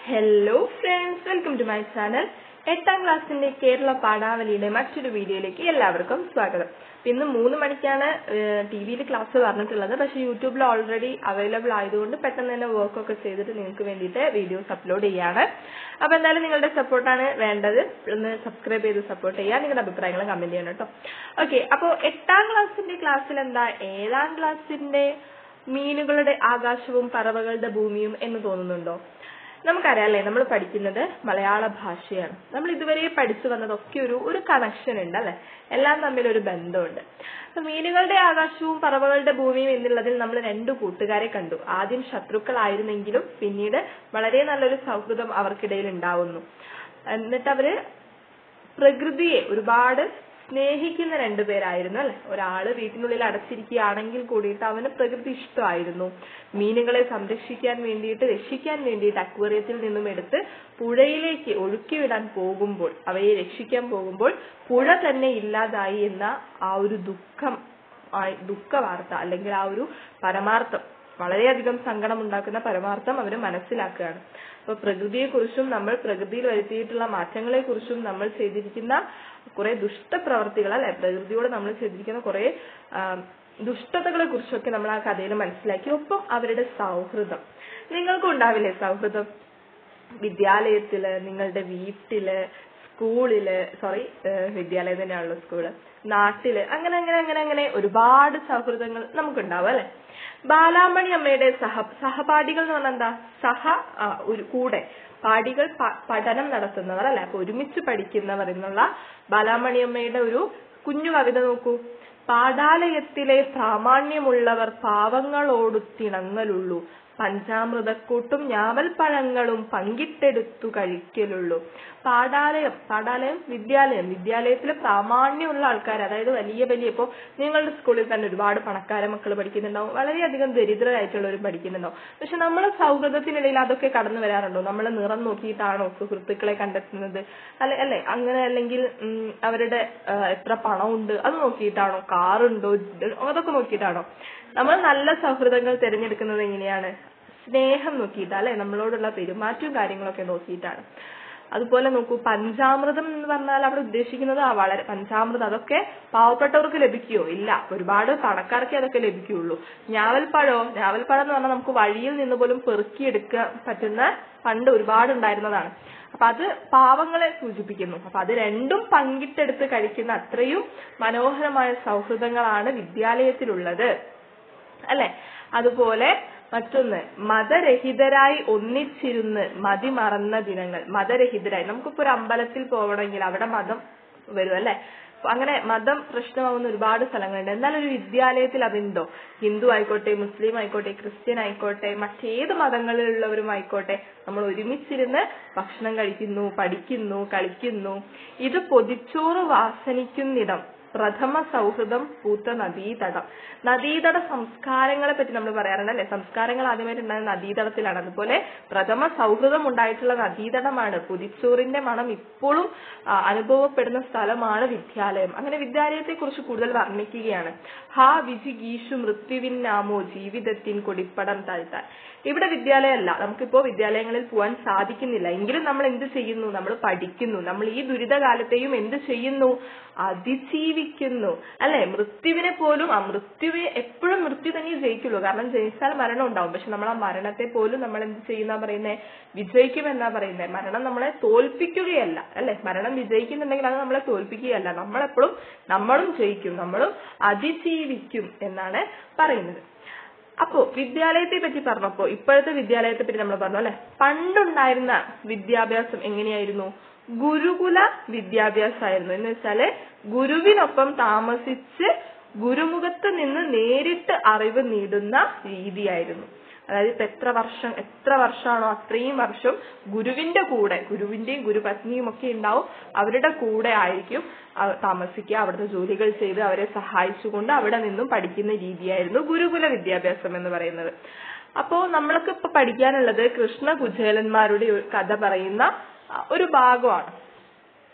hello friends welcome to my channel എട്ടാം ക്ലാസ്സിന്റെ കേരള പാഠാവലിയുടെ മറ്റൊരു വീഡിയോയിലേക്ക് എല്ലാവർക്കും സ്വാഗതം ഇന്ന് മൂന്ന് മണിക്കാണ് ടി വിയിൽ ക്ലാസ് പറഞ്ഞിട്ടുള്ളത് പക്ഷേ യൂട്യൂബിൽ ഓൾറെഡി അവൈലബിൾ ആയതുകൊണ്ട് പെട്ടെന്ന് തന്നെ വർക്ക് ഒക്കെ ചെയ്തിട്ട് നിങ്ങൾക്ക് വേണ്ടിയിട്ട് വീഡിയോസ് അപ്ലോഡ് ചെയ്യാണ് അപ്പൊ എന്തായാലും നിങ്ങളുടെ സപ്പോർട്ടാണ് വേണ്ടത് ഒന്ന് സബ്സ്ക്രൈബ് ചെയ്ത് സപ്പോർട്ട് ചെയ്യുക നിങ്ങളുടെ അഭിപ്രായങ്ങൾ കമന്റ് ചെയ്യണം കേട്ടോ ഓക്കെ അപ്പോൾ എട്ടാം ക്ലാസ്സിന്റെ ക്ലാസ്സിൽ എന്താ ഏഴാം ക്ലാസ്സിന്റെ മീനുകളുടെ ആകാശവും പറവകളുടെ ഭൂമിയും എന്ന് തോന്നുന്നുണ്ടോ നമുക്കറിയാലേ നമ്മൾ പഠിക്കുന്നത് മലയാള ഭാഷയാണ് നമ്മൾ ഇതുവരെ പഠിച്ചു വന്നതൊക്കെ ഒരു ഒരു കണക്ഷൻ ഉണ്ട് അല്ലെ എല്ലാം തമ്മിൽ ഒരു ബന്ധമുണ്ട് അപ്പൊ മീനുകളുടെ ആകാശവും പറവകളുടെ ഭൂമിയും എന്നുള്ളതിൽ നമ്മൾ രണ്ടു കൂട്ടുകാരെ കണ്ടു ആദ്യം ശത്രുക്കളായിരുന്നെങ്കിലും പിന്നീട് വളരെ നല്ലൊരു സൗഹൃദം അവർക്കിടയിൽ ഉണ്ടാവുന്നു എന്നിട്ട് അവര് പ്രകൃതിയെ ഒരുപാട് സ്നേഹിക്കുന്ന രണ്ടുപേരായിരുന്നു അല്ലെ ഒരാള് വീട്ടിനുള്ളിൽ അടച്ചിരിക്കുകയാണെങ്കിൽ കൂടിയിട്ട് അവന് പ്രകൃതി ഇഷ്ടമായിരുന്നു മീനുകളെ സംരക്ഷിക്കാൻ വേണ്ടിയിട്ട് രക്ഷിക്കാൻ വേണ്ടിയിട്ട് അക്വേറിയത്തിൽ നിന്നും എടുത്ത് പുഴയിലേക്ക് ഒഴുക്കിവിടാൻ പോകുമ്പോൾ അവയെ രക്ഷിക്കാൻ പോകുമ്പോൾ പുഴ തന്നെ ഇല്ലാതായി എന്ന ആ ഒരു ദുഃഖം ദുഃഖ വാർത്ത അല്ലെങ്കിൽ ആ ഒരു പരമാർത്ഥം വളരെയധികം സങ്കടം ഉണ്ടാക്കുന്ന പരമാർത്ഥം അവർ മനസ്സിലാക്കുകയാണ് അപ്പൊ പ്രകൃതിയെക്കുറിച്ചും നമ്മൾ പ്രകൃതിയിൽ വരുത്തിയിട്ടുള്ള മാറ്റങ്ങളെ കുറിച്ചും നമ്മൾ ചെയ്തിരിക്കുന്ന കുറെ ദുഷ്ടപ്രവർത്തികൾ അല്ലെ പ്രകൃതിയോട് നമ്മൾ ചെയ്തിരിക്കുന്ന കുറെ ദുഷ്ടതകളെ കുറിച്ചൊക്കെ നമ്മൾ ആ കഥയിൽ മനസ്സിലാക്കി ഒപ്പം അവരുടെ സൗഹൃദം നിങ്ങൾക്കും ഉണ്ടാവില്ലേ സൗഹൃദം വിദ്യാലയത്തില് നിങ്ങളുടെ വീട്ടില് സ്കൂളില് സോറി വിദ്യാലയം തന്നെയാണല്ലോ സ്കൂള് നാട്ടില് അങ്ങനെ അങ്ങനെ അങ്ങനെ അങ്ങനെ ഒരുപാട് സൗഹൃദങ്ങൾ നമുക്കുണ്ടാവും അല്ലെ ബാലാമണി അമ്മയുടെ സഹ സഹപാഠികൾ എന്ന് പറഞ്ഞാൽ എന്താ സഹ ഒരു കൂടെ പാഠികൾ പഠനം നടത്തുന്നവർ അല്ലെ അപ്പൊ ഒരുമിച്ച് പഠിക്കുന്നവർ എന്നുള്ള ബാലാമണി അമ്മയുടെ ഒരു കുഞ്ഞു കവിത നോക്കൂ പാഠാലയത്തിലെ പ്രാമാണ്യമുള്ളവർ പാവങ്ങളോടു തിണങ്ങലുള്ളൂ പഞ്ചാമൃതക്കൂട്ടും ഞാവൽപ്പഴങ്ങളും പങ്കിട്ടെടുത്തു കഴിക്കലുള്ളൂ പാഠാലയം പാഠാലയം വിദ്യാലയം വിദ്യാലയത്തിൽ പ്രാമാണ്യമുള്ള ആൾക്കാർ അതായത് വലിയ വലിയ ഇപ്പോ നിങ്ങളുടെ സ്കൂളിൽ തന്നെ ഒരുപാട് പണക്കാര മക്കൾ പഠിക്കുന്നുണ്ടാവും വളരെയധികം ദരിദ്രരായിട്ടുള്ളവരും പഠിക്കുന്നുണ്ടാവും പക്ഷെ നമ്മളെ സൗഹൃദത്തിനിടയിൽ അതൊക്കെ കടന്നു വരാറുണ്ടോ നമ്മൾ നിറം നോക്കിയിട്ടാണോ സുഹൃത്തുക്കളെ കണ്ടെത്തുന്നത് അല്ലെ അല്ലെ അങ്ങനെ അല്ലെങ്കിൽ അവരുടെ എത്ര പണമുണ്ട് അത് നോക്കിയിട്ടാണോ കാറുണ്ടോ അതൊക്കെ നോക്കിയിട്ടാണോ നമ്മൾ നല്ല സൗഹൃദങ്ങൾ തിരഞ്ഞെടുക്കുന്നത് എങ്ങനെയാണ് സ്നേഹം നോക്കിയിട്ട് അല്ലെ നമ്മളോടുള്ള പെരുമാറ്റവും കാര്യങ്ങളൊക്കെ നോക്കിയിട്ടാണ് അതുപോലെ നോക്കൂ പഞ്ചാമൃതം എന്ന് പറഞ്ഞാൽ അവിടെ ഉദ്ദേശിക്കുന്നത് വളരെ പഞ്ചാമൃതം അതൊക്കെ പാവപ്പെട്ടവർക്ക് ലഭിക്കുവോ ഇല്ല ഒരുപാട് പണക്കാർക്ക് അതൊക്കെ ലഭിക്കുകയുള്ളൂ ഞാവൽപ്പഴോ ഞാവൽപ്പഴം എന്ന് പറഞ്ഞാൽ നമുക്ക് വഴിയിൽ നിന്ന് പോലും പെറുക്കിയെടുക്കാൻ പറ്റുന്ന പണ്ട് ഒരുപാട് ഉണ്ടായിരുന്നതാണ് അപ്പൊ അത് പാവങ്ങളെ സൂചിപ്പിക്കുന്നു അപ്പൊ അത് രണ്ടും പങ്കിട്ടെടുത്ത് കഴിക്കുന്ന അത്രയും മനോഹരമായ സൗഹൃദങ്ങളാണ് വിദ്യാലയത്തിലുള്ളത് അല്ലെ അതുപോലെ മറ്റൊന്ന് മതരഹിതരായി ഒന്നിച്ചിരുന്ന് മതി മറന്ന ദിനങ്ങൾ മതരഹിതരായി നമുക്കിപ്പോ ഒരു അമ്പലത്തിൽ പോകണമെങ്കിൽ അവിടെ മതം വരും അല്ലെ അങ്ങനെ മതം പ്രശ്നമാവുന്ന ഒരുപാട് സ്ഥലങ്ങളുണ്ട് എന്നാൽ ഒരു വിദ്യാലയത്തിൽ അതുണ്ടോ ഹിന്ദു ആയിക്കോട്ടെ മുസ്ലിം ആയിക്കോട്ടെ ക്രിസ്ത്യൻ ആയിക്കോട്ടെ മറ്റേത് മതങ്ങളിലുള്ളവരും ആയിക്കോട്ടെ നമ്മൾ ഒരുമിച്ചിരുന്ന് ഭക്ഷണം കഴിക്കുന്നു പഠിക്കുന്നു കളിക്കുന്നു ഇത് പൊതിച്ചോറ് വാസനിക്കുന്നിടം പ്രഥമ സൗഹൃദം പൂത്ത നദീതടം നദീതട സംസ്കാരങ്ങളെ പറ്റി നമ്മൾ പറയാറുണ്ട് അല്ലെ സംസ്കാരങ്ങൾ ആദ്യമായിട്ട് ഉണ്ടായത് നദീതടത്തിലാണ് അതുപോലെ പ്രഥമ സൗഹൃദം ഉണ്ടായിട്ടുള്ള നദീതടമാണ് പുതിച്ചോറിന്റെ മണം ഇപ്പോഴും അനുഭവപ്പെടുന്ന സ്ഥലമാണ് വിദ്യാലയം അങ്ങനെ വിദ്യാലയത്തെ കുറിച്ച് കൂടുതൽ വർണ്ണിക്കുകയാണ് ഹാ വിജി ഗീഷു മൃത്യുവിനാമോ ജീവിതത്തിൻ കൊടിപ്പടം താഴ്ത്താൻ ഇവിടെ വിദ്യാലയമല്ല നമുക്കിപ്പോ വിദ്യാലയങ്ങളിൽ പോകാൻ സാധിക്കുന്നില്ല എങ്കിലും നമ്മൾ എന്ത് ചെയ്യുന്നു നമ്മൾ പഠിക്കുന്നു നമ്മൾ ഈ ദുരിതകാലത്തെയും എന്ത് ചെയ്യുന്നു അതിജീവിക്കുന്നു അല്ലെ മൃത്യുവിനെ പോലും ആ മൃത്യുവെ എപ്പോഴും മൃത്യു തന്നെ ജയിക്കുള്ളൂ കാരണം ജയിച്ചാൽ മരണം ഉണ്ടാവും പക്ഷെ നമ്മൾ ആ മരണത്തെ പോലും നമ്മൾ എന്ത് ചെയ്യുന്ന പറയുന്നത് വിജയിക്കുമെന്നാ പറയുന്നത് മരണം നമ്മളെ തോൽപ്പിക്കുകയല്ല അല്ലെ മരണം വിജയിക്കുന്നുണ്ടെങ്കിൽ അത് നമ്മളെ തോൽപ്പിക്കുകയല്ല നമ്മളെപ്പോഴും നമ്മളും ജയിക്കും നമ്മളും അതിജീവിക്കും എന്നാണ് പറയുന്നത് അപ്പോ വിദ്യാലയത്തെ പറ്റി പറഞ്ഞപ്പോ ഇപ്പോഴത്തെ വിദ്യാലയത്തെ പറ്റി നമ്മൾ പറഞ്ഞു അല്ലെ പണ്ടുണ്ടായിരുന്ന വിദ്യാഭ്യാസം എങ്ങനെയായിരുന്നു ഗുരുകുല വിദ്യാഭ്യാസമായിരുന്നു എന്ന് വെച്ചാല് ഗുരുവിനൊപ്പം താമസിച്ച് ഗുരുമുഖത്ത് നിന്ന് നേരിട്ട് അറിവ് നേടുന്ന രീതിയായിരുന്നു അതായത് ഇപ്പൊ എത്ര വർഷം എത്ര വർഷമാണോ അത്രയും വർഷം ഗുരുവിന്റെ കൂടെ ഗുരുവിന്റെയും ഗുരുപത്നിയും ഒക്കെ ഉണ്ടാവും അവരുടെ കൂടെ ആയിരിക്കും താമസിക്കുക അവിടുത്തെ ജോലികൾ ചെയ്ത് അവരെ സഹായിച്ചുകൊണ്ട് അവിടെ നിന്നും പഠിക്കുന്ന രീതിയായിരുന്നു ഗുരുകുല വിദ്യാഭ്യാസം എന്ന് പറയുന്നത് അപ്പോ നമ്മൾക്ക് ഇപ്പൊ പഠിക്കാനുള്ളത് കൃഷ്ണ കുചേലന്മാരുടെ കഥ പറയുന്ന ഒരു ഭാഗമാണ്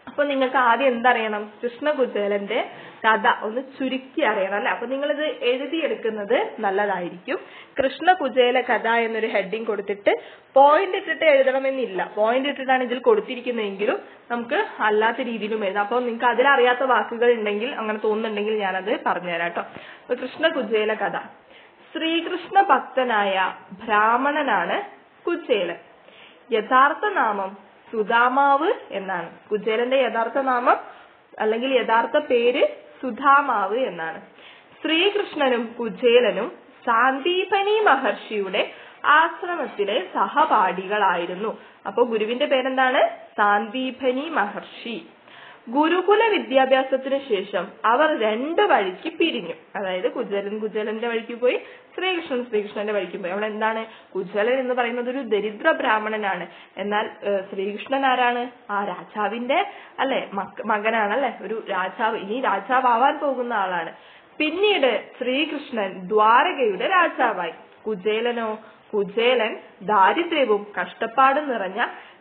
അപ്പൊ നിങ്ങൾക്ക് ആദ്യം എന്തറിയണം കൃഷ്ണകുചേലന്റെ കഥ ഒന്ന് ചുരുക്കി അറിയണം അല്ലെ അപ്പൊ നിങ്ങളിത് എഴുതിയെടുക്കുന്നത് നല്ലതായിരിക്കും കൃഷ്ണകുചേല കഥ എന്നൊരു ഹെഡിങ് കൊടുത്തിട്ട് പോയിന്റ് ഇട്ടിട്ട് എഴുതണമെന്നില്ല പോയിന്റ് ഇട്ടിട്ടാണ് ഇതിൽ കൊടുത്തിരിക്കുന്നതെങ്കിലും നമുക്ക് അല്ലാത്ത രീതിയിലും എഴുതാം അപ്പോൾ നിങ്ങൾക്ക് അതിലറിയാത്ത വാക്കുകൾ ഉണ്ടെങ്കിൽ അങ്ങനെ തോന്നുന്നുണ്ടെങ്കിൽ ഞാനത് പറഞ്ഞുതരാം കേട്ടോ അപ്പൊ കൃഷ്ണകുചേല കഥ ശ്രീകൃഷ്ണ ഭക്തനായ ബ്രാഹ്മണനാണ് കുചേലൻ യഥാർത്ഥ നാമം സുധാമാവ് എന്നാണ് കുചേലന്റെ യഥാർത്ഥ നാമം അല്ലെങ്കിൽ യഥാർത്ഥ പേര് സുധാമാവ് എന്നാണ് ശ്രീകൃഷ്ണനും കുചേലനും സാന്ദീപനി മഹർഷിയുടെ ആശ്രമത്തിലെ സഹപാഠികളായിരുന്നു അപ്പൊ ഗുരുവിന്റെ പേരെന്താണ് സാന്ദീപനി മഹർഷി ഗുരുകുല വിദ്യാഭ്യാസത്തിന് ശേഷം അവർ രണ്ട് വഴിക്ക് പിരിഞ്ഞു അതായത് കുചേലൻ കുചേലന്റെ വഴിക്ക് പോയി ശ്രീകൃഷ്ണൻ ശ്രീകൃഷ്ണന്റെ വഴിക്ക് പോയി അവിടെ എന്താണ് കുചേലൻ എന്ന് പറയുന്നത് ഒരു ദരിദ്ര ബ്രാഹ്മണനാണ് എന്നാൽ ഏഹ്, ശ്രീകൃഷ്ണൻ ആരാണ് ആ രാജാവിന്റെ അല്ലെ മകനാണ് അല്ലെ ഒരു രാജാവ് ഇനി രാജാവാൻ പോകുന്ന ആളാണ് പിന്നീട് ശ്രീകൃഷ്ണൻ ദ്വാരകയുടെ രാജാവായി കുചേലനോ കുചേലൻ ദാരിദ്ര്യവും കഷ്ടപ്പാടും നിറഞ്ഞ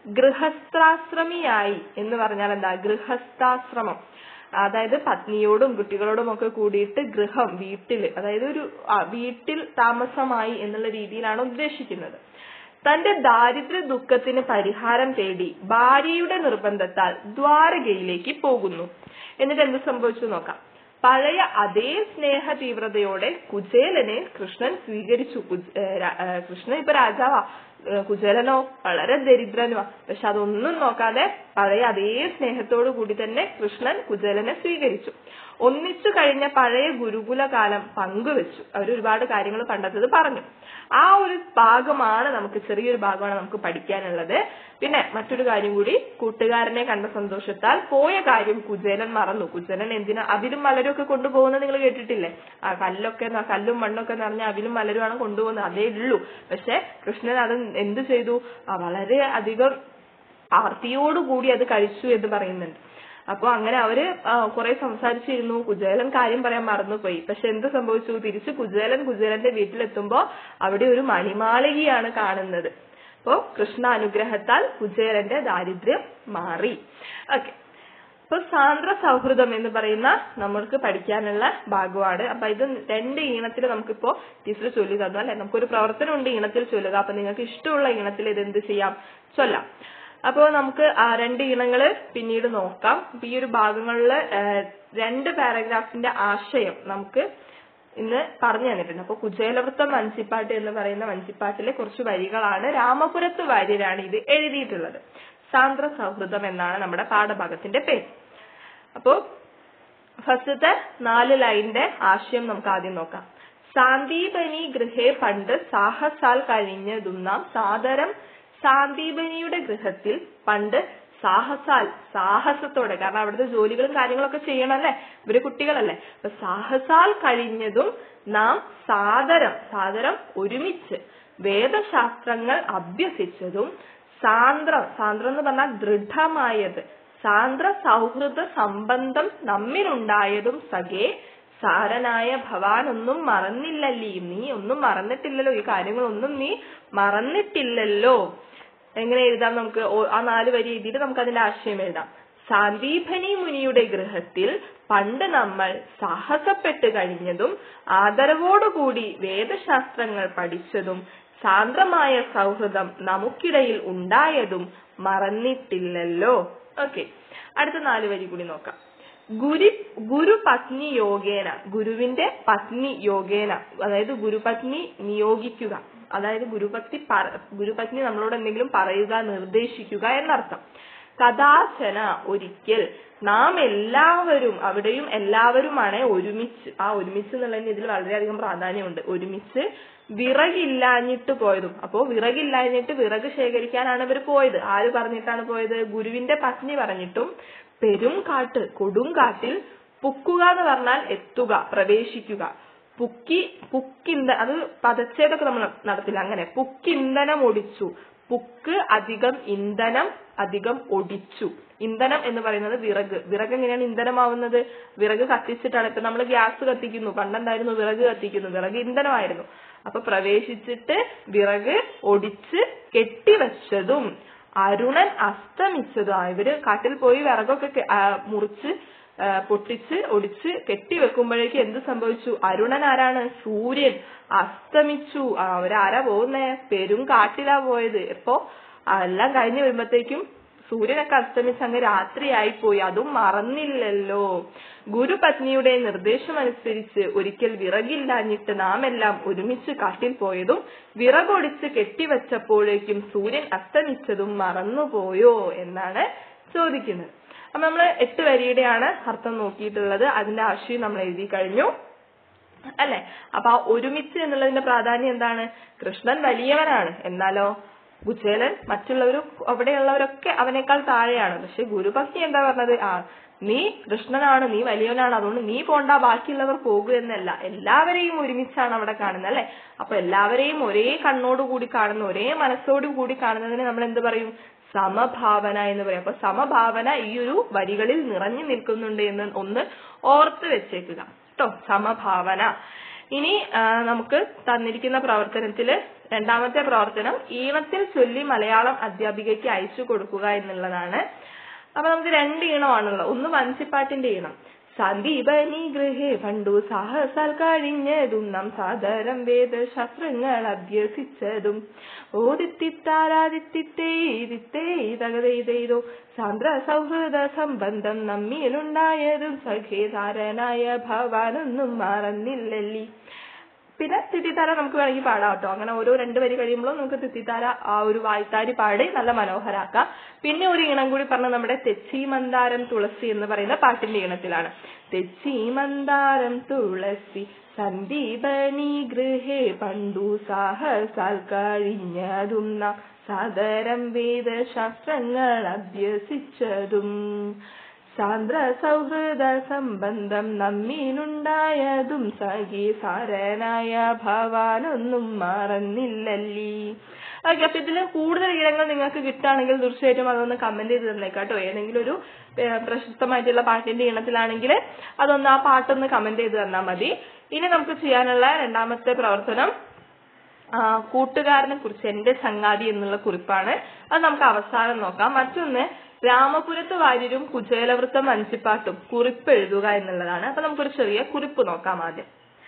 ഗൃഹസ്ഥാശ്രമിയായി എന്ന് പറഞ്ഞാൽ എന്താ ഗൃഹസ്ഥാശ്രമം അതായത് പത്നിയോടും കുട്ടികളോടും ഒക്കെ കൂടിയിട്ട് ഗൃഹം വീട്ടിൽ അതായത് ഒരു ആ, വീട്ടിൽ താമസമായി എന്നുള്ള രീതിയിലാണ് ഉദ്ദേശിക്കുന്നത് തന്റെ ദാരിദ്ര്യ ദുഃഖത്തിന് പരിഹാരം തേടി ഭാര്യയുടെ നിർബന്ധത്താൽ ദ്വാരകയിലേക്ക് പോകുന്നു എന്നിട്ട് എന്ത് സംഭവിച്ചു നോക്കാം പഴയ അതേ സ്നേഹ തീവ്രതയോടെ കുചേലനെ കൃഷ്ണൻ സ്വീകരിച്ചു കുച്- ഏ, രാ- ഏ, കൃഷ്ണൻ ഇപ്പൊ രാജാവാ ഏ, കുചേലനോ വളരെ ദരിദ്രനുമാ പക്ഷെ അതൊന്നും നോക്കാതെ പഴയ അതേ സ്നേഹത്തോടു കൂടി തന്നെ കൃഷ്ണൻ കുചേലനെ സ്വീകരിച്ചു ഒന്നിച്ചു കഴിഞ്ഞ പഴയ ഗുരുകുല കാലം പങ്കുവെച്ചു അവർ ഒരുപാട് കാര്യങ്ങൾ പണ്ടത്തത് പറഞ്ഞു ആ ഒരു ഭാഗമാണ് നമുക്ക് ചെറിയൊരു ഭാഗമാണ് നമുക്ക് പഠിക്കാനുള്ളത് പിന്നെ മറ്റൊരു കാര്യം കൂടി കൂട്ടുകാരനെ കണ്ട സന്തോഷത്താൽ പോയ കാര്യം കുചേലൻ മറന്നു കുചേലൻ എന്തിനാ അവിലും മലരും ഒക്കെ കൊണ്ടുപോകുന്നത് നിങ്ങൾ കേട്ടിട്ടില്ലേ ആ കല്ലൊക്കെ ന- കല്ലും മണ്ണൊക്കെ നിറഞ്ഞ അവിലും മലരുമാണ് കൊണ്ടുപോകുന്നത് അതേ ഉള്ളൂ പക്ഷെ കൃഷ്ണൻ അത് എന്ത് ചെയ്തു ആ വളരെ അധികം ആർത്തിയോടുകൂടി അത് കഴിച്ചു എന്ന് പറയുന്നുണ്ട് അപ്പൊ അങ്ങനെ അവര് ആ, കുറെ സംസാരിച്ചിരുന്നു കുചേലൻ കാര്യം പറയാൻ മറന്നുപോയി പക്ഷെ എന്ത് സംഭവിച്ചു തിരിച്ച് കുചേലൻ കുചേലന്റെ വീട്ടിലെത്തുമ്പോ അവിടെ ഒരു മണിമാളികയാണ് കാണുന്നത് അപ്പോ കൃഷ്ണ അനുഗ്രഹത്താൽ കുചേലന്റെ ദാരിദ്ര്യം മാറി ഓക്കെ അപ്പൊ സാന്ദ്ര സൗഹൃദം എന്ന് പറയുന്ന നമ്മൾക്ക് പഠിക്കാനുള്ള ഭാഗമാണ് അപ്പൊ ഇത് രണ്ട് ഈണത്തിൽ നമുക്കിപ്പോ ടീച്ചർ ചൊല്ലി തന്നു അല്ലെ നമുക്കൊരു പ്രവർത്തനം ഉണ്ട് ഈണത്തിൽ ചൊല്ലുക അപ്പൊ നിങ്ങൾക്ക് ഇഷ്ടമുള്ള ഈണത്തിൽ ഇത് എന്ത് ചെയ്യാം ചൊല്ലാം അപ്പോൾ നമുക്ക് ആ രണ്ട് ഈണങ്ങള് പിന്നീട് നോക്കാം അപ്പൊ ഈ ഒരു ഭാഗങ്ങളില് ഏഹ്, രണ്ട് പാരഗ്രാഫിന്റെ ആശയം നമുക്ക് ഇന്ന് പറഞ്ഞു തന്നിട്ടുണ്ട് അപ്പൊ കുചേലവൃത്തം വഞ്ചിപ്പാട്ട് എന്ന് പറയുന്ന വഞ്ചിപ്പാട്ടിലെ കുറച്ച് വരികളാണ് രാമപുരത്ത് വാര്യരാണ് ഇത് എഴുതിയിട്ടുള്ളത് സാന്ദ്ര സൗഹൃദം എന്നാണ് നമ്മുടെ പാഠഭാഗത്തിന്റെ പേര് അപ്പോ ഫസ്റ്റത്തെ നാല് ലൈനിന്റെ ആശയം നമുക്ക് ആദ്യം നോക്കാം സാന്ദീപനി ഗൃഹേ പണ്ട് സാഹസാൽ കഴിഞ്ഞതും നാം സാദരം സാന്ദീപനിയുടെ ഗൃഹത്തിൽ പണ്ട് സാഹസാൽ സാഹസത്തോടെ കാരണം അവിടുത്തെ ജോലികളും കാര്യങ്ങളൊക്കെ ചെയ്യണമല്ലേ ഇവര് കുട്ടികളല്ലേ അപ്പൊ സാഹസാൽ കഴിഞ്ഞതും നാം സാദരം സാദരം ഒരുമിച്ച് വേദശാസ്ത്രങ്ങൾ അഭ്യസിച്ചതും സാന്ദ്രം സാന്ദ്രം എന്ന് പറഞ്ഞാൽ ദൃഢമായത് സാന്ദ്ര സൗഹൃദ സംബന്ധം നമ്മിലുണ്ടായതും സഖേ സാരനായ ഭവാൻ ഒന്നും മറന്നില്ലല്ലീ നീ ഒന്നും മറന്നിട്ടില്ലല്ലോ ഈ കാര്യങ്ങളൊന്നും നീ മറന്നിട്ടില്ലല്ലോ എങ്ങനെ എഴുതാം നമുക്ക് ഓ- ആ നാല് വരി എഴുതിയിട്ട് നമുക്ക് അതിന്റെ ആശയം എഴുതാം സാന്ദീപനി മുനിയുടെ ഗൃഹത്തിൽ പണ്ട് നമ്മൾ സാഹസപ്പെട്ട് കഴിഞ്ഞതും ആദരവോടുകൂടി വേദശാസ്ത്രങ്ങൾ പഠിച്ചതും സാന്ദ്രമായ സൗഹൃദം നമുക്കിടയിൽ ഉണ്ടായതും മറന്നിട്ടില്ലല്ലോ ഓക്കെ അടുത്ത നാല് വരി കൂടി നോക്കാം ഗുരു ഗുരു പത്നി യോഗേന ഗുരുവിന്റെ പത്നി യോഗേന അതായത് ഗുരുപത്നി നിയോഗിക്കുക അതായത് ഗുരുപത്നി പറ- ഗുരുപത്നി നമ്മളോട് എന്തെങ്കിലും പറയുക നിർദ്ദേശിക്കുക എന്നർത്ഥം കഥാചന ഒരിക്കൽ നാം എല്ലാവരും അവിടെയും എല്ലാവരുമാണ് ഒരുമിച്ച് ആ ഒരുമിച്ച് എന്നുള്ളതിന് ഇതിൽ വളരെയധികം പ്രാധാന്യമുണ്ട് ഒരുമിച്ച് വിറകില്ലാഞ്ഞിട്ട് പോയതും അപ്പോ വിറകില്ലാഞ്ഞിട്ട് വിറക് ശേഖരിക്കാനാണ് ഇവർ പോയത് ആര് പറഞ്ഞിട്ടാണ് പോയത് ഗുരുവിന്റെ പത്നി പറഞ്ഞിട്ടും പെരും കാട്ട് കൊടും കാട്ടിൽ പുക്കുക എന്ന് പറഞ്ഞാൽ എത്തുക പ്രവേശിക്കുക പുക്കി പുക്കിന്ത അത് പദച്ഛേദമൊക്കെ നമ്മൾ നടത്തില്ല അങ്ങനെ പുക്കിന്ധനം ഒടിച്ചു പുക്ക് അധികം ഇന്ധനം അധികം ഒടിച്ചു ഇന്ധനം എന്ന് പറയുന്നത് വിറക് വിറക് എങ്ങനെയാണ് ഇന്ധനമാവുന്നത് വിറക് കത്തിച്ചിട്ടാണ് ഇപ്പൊ നമ്മൾ ഗ്യാസ് കത്തിക്കുന്നു പണ്ടെന്തായിരുന്നു വിറക് കത്തിക്കുന്നു വിറക് ഇന്ധനമായിരുന്നു അപ്പൊ പ്രവേശിച്ചിട്ട് വിറക് ഒടിച്ച് കെട്ടിവെച്ചതും അരുണൻ അസ്തമിച്ചതും ആ, ഇവര് കാട്ടിൽ പോയി വിറകൊക്കെ കെ- ആ, മുറിച്ച് ആ, പൊട്ടിച്ച് ഒടിച്ച് കെട്ടി വെക്കുമ്പോഴേക്ക് എന്ത് സംഭവിച്ചു അരുണൻ ആരാണ് സൂര്യൻ അസ്തമിച്ചു ആ, അവരാരാ പോകുന്നേ പെരും കാട്ടിലാ പോയത് ഇപ്പൊ എല്ലാം കഴിഞ്ഞ് വരുമ്പത്തേക്കും സൂര്യനൊക്കെ അസ്തമിച്ച് അങ്ങ് രാത്രിയായി പോയി അതും മറന്നില്ലല്ലോ ഗുരുപത്നിയുടെ നിർദ്ദേശമനുസരിച്ച് ഒരിക്കൽ വിറകില്ലാഞ്ഞിട്ട് നാം എല്ലാം ഒരുമിച്ച് കാട്ടിൽ പോയതും വിറകൊടിച്ച് കെട്ടിവെച്ചപ്പോഴേക്കും സൂര്യൻ അസ്തമിച്ചതും മറന്നുപോയോ എന്നാണ് ചോദിക്കുന്നത് അപ്പൊ നമ്മള് എട്ട് വരിയുടെയാണ് അർത്ഥം നോക്കിയിട്ടുള്ളത് അതിന്റെ ആശയം നമ്മൾ എഴുതി കഴിഞ്ഞു അല്ലെ അപ്പൊ ആ ഒരുമിച്ച് എന്നുള്ളതിന്റെ പ്രാധാന്യം എന്താണ് കൃഷ്ണൻ വലിയവനാണ് എന്നാലോ കുചേലൻ മറ്റുള്ളവരും അവിടെയുള്ളവരൊക്കെ അവനേക്കാൾ താഴെയാണ് പക്ഷെ ഗുരുഭക്തി എന്താ പറഞ്ഞത് ആ നീ കൃഷ്ണനാണ് നീ വലിയവനാണ് അതുകൊണ്ട് നീ പോണ്ട ബാക്കിയുള്ളവർ പോകുക എന്നല്ല എല്ലാവരെയും ഒരുമിച്ചാണ് അവിടെ കാണുന്നത് അല്ലെ അപ്പൊ എല്ലാവരെയും ഒരേ കണ്ണോട് കൂടി കാണുന്ന ഒരേ മനസ്സോട് കൂടി കാണുന്നതിന് നമ്മൾ എന്ത് പറയും സമഭാവന എന്ന് പറയും അപ്പൊ സമഭാവന ഈ ഒരു വരികളിൽ നിറഞ്ഞു നിൽക്കുന്നുണ്ട് എന്ന് ഒന്ന് ഓർത്ത് വെച്ചേക്കുക കേട്ടോ സമഭാവന ഇനി ആ, നമുക്ക് തന്നിരിക്കുന്ന പ്രവർത്തനത്തില് രണ്ടാമത്തെ പ്രവർത്തനം ഈണത്തിൽ ചൊല്ലി മലയാളം അധ്യാപികയ്ക്ക് അയച്ചു കൊടുക്കുക എന്നുള്ളതാണ് അപ്പൊ നമുക്ക് രണ്ട് ഈണമാണുള്ളത് ഒന്ന് വഞ്ചിപ്പാട്ടിന്റെ ഈണം സന്ദീപനി ഗൃഹേ പണ്ടു സാഹസാൽ കഴിഞ്ഞതും നാം സാദരം വേദശാസ്ത്രങ്ങൾ അഭ്യസിച്ചതും ഓദിത്തിത്താരാദിത്തിത്തേതോ സാന്ദ്ര സൗഹൃദ സംബന്ധം നമ്മിലുണ്ടായതും സഖേധാരനായ ഭവാനൊന്നും മറന്നില്ലല്ലി പിന്നെ തിത്തിത്താര നമുക്ക് വേണമെങ്കിൽ പാടാം കേട്ടോ അങ്ങനെ ഓരോ രണ്ട് വരി കഴിയുമ്പോഴും നമുക്ക് തിത്തിത്താര ആ ഒരു വായ്ത്താരി പാടി നല്ല മനോഹരാക്കാം പിന്നെ ഒരു ഈണം കൂടി പറഞ്ഞ നമ്മുടെ തെച്ചി മന്ദാരം തുളസി എന്ന് പറയുന്ന പാട്ടിന്റെ ഈണത്തിലാണ് തെച്ചി മന്ദാരം തുളസി സന്ദീപനി ഗൃഹേ പണ്ടു സാഹസാൽ കഴിഞ്ഞതും നാം സാദരം വേദശാസ്ത്രങ്ങൾ അഭ്യസിച്ചതും സാന്ദ്ര സൗഹൃദ സംബന്ധം നമ്മിനുണ്ടായതും സഖി സാരനായ ഭവാനൊന്നും മറന്നില്ലല്ലി ഓക്കെ അപ്പൊ ഇതില് കൂടുതൽ ഈണങ്ങൾ നിങ്ങൾക്ക് കിട്ടുകയാണെങ്കിൽ തീർച്ചയായിട്ടും അതൊന്ന് കമന്റ് ചെയ്ത് തന്നേക്കാം കേട്ടോ ഏതെങ്കിലും ഒരു ഏഹ്, പ്രശസ്തമായിട്ടുള്ള പാട്ടിന്റെ ഈണത്തിലാണെങ്കിൽ അതൊന്ന് ആ പാട്ടൊന്ന് കമന്റ് ചെയ്ത് തന്നാൽ മതി ഇനി നമുക്ക് ചെയ്യാനുള്ള രണ്ടാമത്തെ പ്രവർത്തനം ആ, കൂട്ടുകാരനെ കുറിച്ച് എന്റെ ചങ്ങാതി എന്നുള്ള കുറിപ്പാണ് അത് നമുക്ക് അവസാനം നോക്കാം മറ്റൊന്ന് രാമപുരത്ത് വാര്യരും കുചേലവൃത്തം വഞ്ചിപ്പാട്ടും കുറിപ്പ് എഴുതുക എന്നുള്ളതാണ് അപ്പൊ നമുക്കൊരു ചെറിയ കുറിപ്പ് നോക്കാം ആദ്യം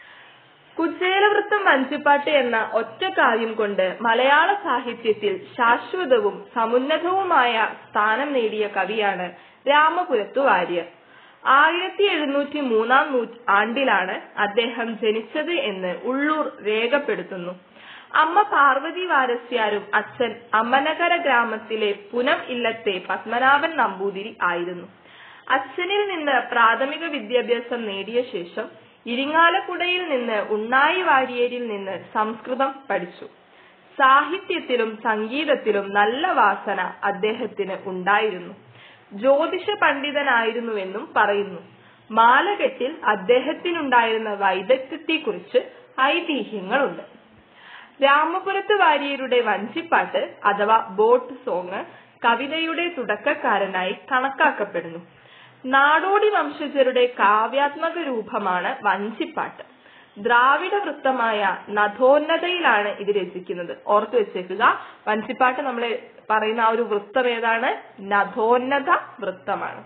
കുചേലവൃത്തം വഞ്ചിപ്പാട്ട് എന്ന ഒറ്റ കാര്യം കൊണ്ട് മലയാള സാഹിത്യത്തിൽ ശാശ്വതവും സമുന്നതവുമായ സ്ഥാനം നേടിയ കവിയാണ് രാമപുരത്തു വാര്യർ ആയിരത്തി എഴുന്നൂറ്റി മൂന്നാം നൂ- ആണ്ടിലാണ് അദ്ദേഹം ജനിച്ചത് എന്ന് ഉള്ളൂർ രേഖപ്പെടുത്തുന്നു അമ്മ പാർവതി വാരസ്യാരും അച്ഛൻ അമ്മനകര ഗ്രാമത്തിലെ പുനം ഇല്ലത്തെ പത്മനാഭൻ നമ്പൂതിരി ആയിരുന്നു അച്ഛനിൽ നിന്ന് പ്രാഥമിക വിദ്യാഭ്യാസം നേടിയ ശേഷം ഇരിങ്ങാലക്കുടയിൽ നിന്ന് ഉണ്ണായി വാരിയേരിൽ നിന്ന് സംസ്കൃതം പഠിച്ചു സാഹിത്യത്തിലും സംഗീതത്തിലും നല്ല വാസന അദ്ദേഹത്തിന് ഉണ്ടായിരുന്നു ജ്യോതിഷ പണ്ഡിതനായിരുന്നുവെന്നും പറയുന്നു മാലകെട്ടിൽ അദ്ദേഹത്തിനുണ്ടായിരുന്ന വൈദഗ്ധ്യത്തെക്കുറിച്ച് ഐതിഹ്യങ്ങളുണ്ട് രാമപുരത്ത് വാര്യരുടെ വഞ്ചിപ്പാട്ട് അഥവാ ബോട്ട് സോങ് കവിതയുടെ തുടക്കക്കാരനായി കണക്കാക്കപ്പെടുന്നു നാടോടി വംശജരുടെ കാവ്യാത്മക രൂപമാണ് വഞ്ചിപ്പാട്ട് ദ്രാവിഡ വൃത്തമായ നഥോന്നതയിലാണ് ഇത് രചിക്കുന്നത് ഓർത്തു വെച്ചേക്കുക വഞ്ചിപ്പാട്ട് നമ്മൾ പറയുന്ന ആ ഒരു വൃത്തം ഏതാണ് നഥോന്നത വൃത്തമാണ്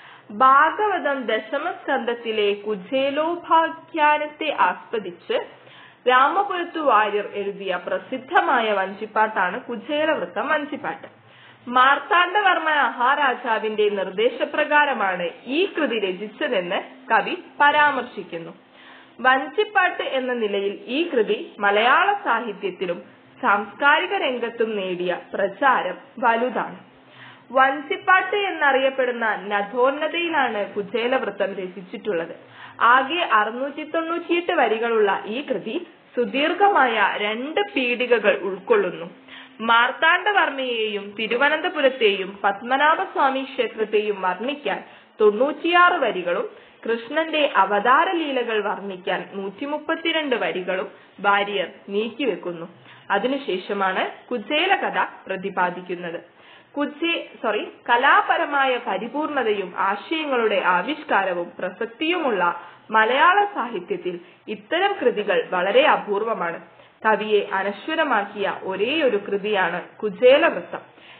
ഭാഗവതം ദശമസ്കന്ധത്തിലെ കുചേലോപാഖ്യാനത്തെ ആസ്പദിച്ച് രാമപുരത്തു വാര്യർ എഴുതിയ പ്രസിദ്ധമായ വഞ്ചിപ്പാട്ടാണ് കുചേലവൃത്തം വഞ്ചിപ്പാട്ട് മാർത്താണ്ഡവർമ്മ മഹാരാജാവിന്റെ നിർദ്ദേശപ്രകാരമാണ് ഈ കൃതി രചിച്ചതെന്ന് കവി പരാമർശിക്കുന്നു വഞ്ചിപ്പാട്ട് എന്ന നിലയിൽ ഈ കൃതി മലയാള സാഹിത്യത്തിലും സാംസ്കാരിക രംഗത്തും നേടിയ പ്രചാരം വലുതാണ് വഞ്ചിപ്പാട്ട് എന്നറിയപ്പെടുന്ന നഥോന്നതയിലാണ് കുചേലവൃത്തം രചിച്ചിട്ടുള്ളത് ആകെ അറുന്നൂറ്റി തൊണ്ണൂറ്റിയെട്ട് വരികളുള്ള ഈ കൃതി സുദീർഘമായ രണ്ട് പീഠികകൾ ഉൾക്കൊള്ളുന്നു മാർത്താണ്ഡവർമ്മയെയും തിരുവനന്തപുരത്തെയും പത്മനാഭസ്വാമി ക്ഷേത്രത്തെയും വർണ്ണിക്കാൻ തൊണ്ണൂറ്റിയാറ് വരികളും കൃഷ്ണന്റെ അവതാര ലീലകൾ വർണ്ണിക്കാൻ നൂറ്റി മുപ്പത്തിരണ്ട് വരികളും വാര്യർ നീക്കിവെക്കുന്നു അതിനുശേഷമാണ് കുചേല കഥ പ്രതിപാദിക്കുന്നത് കുച്ചി സോറി കലാപരമായ പരിപൂർണതയും ആശയങ്ങളുടെ ആവിഷ്കാരവും പ്രസക്തിയുമുള്ള മലയാള സാഹിത്യത്തിൽ ഇത്തരം കൃതികൾ വളരെ അപൂർവമാണ് കവിയെ അനശ്വരമാക്കിയ ഒരേയൊരു കൃതിയാണ് കുചേലവൃത്തം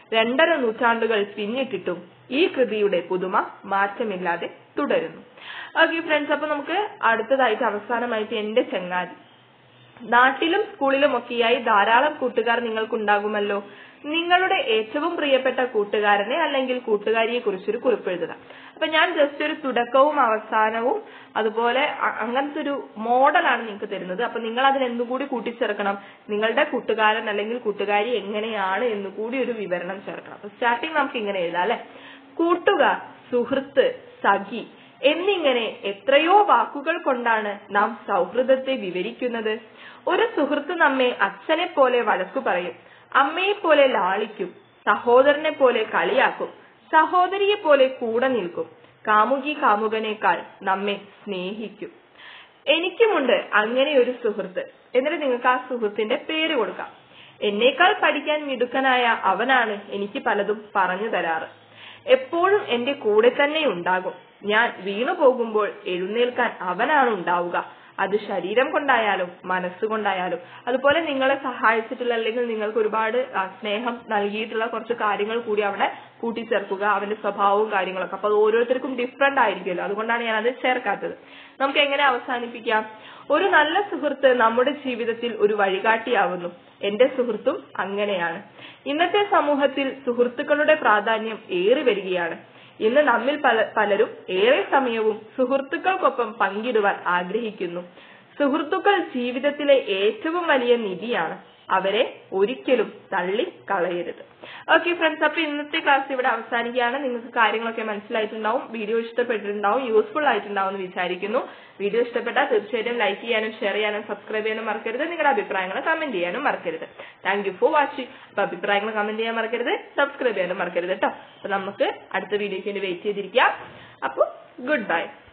രണ്ടര നൂറ്റാണ്ടുകൾ പിന്നിട്ടിട്ടും ഈ കൃതിയുടെ പുതുമ മാറ്റമില്ലാതെ തുടരുന്നു ഓക്കെ ഫ്രണ്ട്സ് അപ്പൊ നമുക്ക് അടുത്തതായിട്ട് അവസാനമായിട്ട് എന്റെ ചങ്ങാതി നാട്ടിലും സ്കൂളിലും ഒക്കെയായി ധാരാളം കൂട്ടുകാർ നിങ്ങൾക്കുണ്ടാകുമല്ലോ നിങ്ങളുടെ ഏറ്റവും പ്രിയപ്പെട്ട കൂട്ടുകാരനെ അല്ലെങ്കിൽ കൂട്ടുകാരിയെ കുറിച്ചൊരു കുറിപ്പ് എഴുതുക അപ്പൊ ഞാൻ ജസ്റ്റ് ഒരു തുടക്കവും അവസാനവും അതുപോലെ അ- അങ്ങനത്തെ ഒരു മോഡലാണ് നിങ്ങൾക്ക് തരുന്നത് അപ്പൊ നിങ്ങൾ അതിന് എന്തുകൂടി കൂട്ടിച്ചേർക്കണം നിങ്ങളുടെ കൂട്ടുകാരൻ അല്ലെങ്കിൽ കൂട്ടുകാരി എങ്ങനെയാണ് എന്നുകൂടി ഒരു വിവരണം ചേർക്കണം അപ്പൊ സ്റ്റാർട്ടിങ് നമുക്ക് ഇങ്ങനെ എഴുതാം അല്ലെ കൂട്ടുകാർ സുഹൃത്ത് സഖി എന്നിങ്ങനെ എത്രയോ വാക്കുകൾ കൊണ്ടാണ് നാം സൗഹൃദത്തെ വിവരിക്കുന്നത് ഒരു സുഹൃത്ത് നമ്മെ അച്ഛനെ പോലെ വഴക്കു പറയും അമ്മയെ പോലെ ലാളിക്കും സഹോദരനെ പോലെ കളിയാക്കും സഹോദരിയെ പോലെ കൂടെ നിൽക്കും കാമുകി കാമുകനേക്കാൾ നമ്മെ സ്നേഹിക്കും എനിക്കുമുണ്ട് അങ്ങനെ ഒരു സുഹൃത്ത് എന്നിട്ട് നിങ്ങൾക്ക് ആ സുഹൃത്തിന്റെ പേര് കൊടുക്കാം എന്നേക്കാൾ പഠിക്കാൻ മിടുക്കനായ അവനാണ് എനിക്ക് പലതും പറഞ്ഞു തരാറ് എപ്പോഴും എന്റെ കൂടെ തന്നെ ഉണ്ടാകും ഞാൻ വീണു പോകുമ്പോൾ എഴുന്നേൽക്കാൻ അവനാണ് ഉണ്ടാവുക അത് ശരീരം കൊണ്ടായാലും മനസ്സുകൊണ്ടായാലും അതുപോലെ നിങ്ങളെ സഹായിച്ചിട്ടുള്ള അല്ലെങ്കിൽ നിങ്ങൾക്ക് ഒരുപാട് ആ, സ്നേഹം നൽകിയിട്ടുള്ള കുറച്ച് കാര്യങ്ങൾ കൂടി അവിടെ കൂട്ടിച്ചേർക്കുക അവന്റെ സ്വഭാവവും കാര്യങ്ങളൊക്കെ അപ്പൊ അത് ഓരോരുത്തർക്കും ഡിഫറെന്റ് ആയിരിക്കുമല്ലോ അതുകൊണ്ടാണ് ഞാൻ അത് ചേർക്കാത്തത് നമുക്ക് എങ്ങനെ അവസാനിപ്പിക്കാം ഒരു നല്ല സുഹൃത്ത് നമ്മുടെ ജീവിതത്തിൽ ഒരു വഴികാട്ടിയാവുന്നു എന്റെ സുഹൃത്തും അങ്ങനെയാണ് ഇന്നത്തെ സമൂഹത്തിൽ സുഹൃത്തുക്കളുടെ പ്രാധാന്യം ഏറി വരികയാണ് ഇന്ന് നമ്മിൽ പല പലരും ഏറെ സമയവും സുഹൃത്തുക്കൾക്കൊപ്പം പങ്കിടുവാൻ ആഗ്രഹിക്കുന്നു സുഹൃത്തുക്കൾ ജീവിതത്തിലെ ഏറ്റവും വലിയ നിധിയാണ് അവരെ ഒരിക്കലും തള്ളി കളയരുത് ഓക്കെ ഫ്രണ്ട്സ് അപ്പൊ ഇന്നത്തെ ക്ലാസ് ഇവിടെ അവസാനിക്കുകയാണ് നിങ്ങൾക്ക് കാര്യങ്ങളൊക്കെ മനസ്സിലായിട്ടുണ്ടാവും വീഡിയോ ഇഷ്ടപ്പെട്ടിട്ടുണ്ടാവും യൂസ്ഫുൾ ആയിട്ടുണ്ടാവും എന്ന് വിചാരിക്കുന്നു വീഡിയോ ഇഷ്ടപ്പെട്ടാൽ തീർച്ചയായിട്ടും ലൈക്ക് ചെയ്യാനും ഷെയർ ചെയ്യാനും സബ്സ്ക്രൈബ് ചെയ്യാനും മറക്കരുത് നിങ്ങളുടെ അഭിപ്രായങ്ങൾ കമന്റ് ചെയ്യാനും മറക്കരുത് താങ്ക് യു ഫോർ വാച്ചിങ് അപ്പൊ അഭിപ്രായങ്ങൾ കമന്റ് ചെയ്യാൻ മറക്കരുത് സബ്സ്ക്രൈബ് ചെയ്യാനും മറക്കരുത് കേട്ടോ അപ്പൊ നമുക്ക് അടുത്ത വീഡിയോക്ക് വേണ്ടി വെയിറ്റ് ചെയ്തിരിക്കാം അപ്പൊ ഗുഡ് ബൈ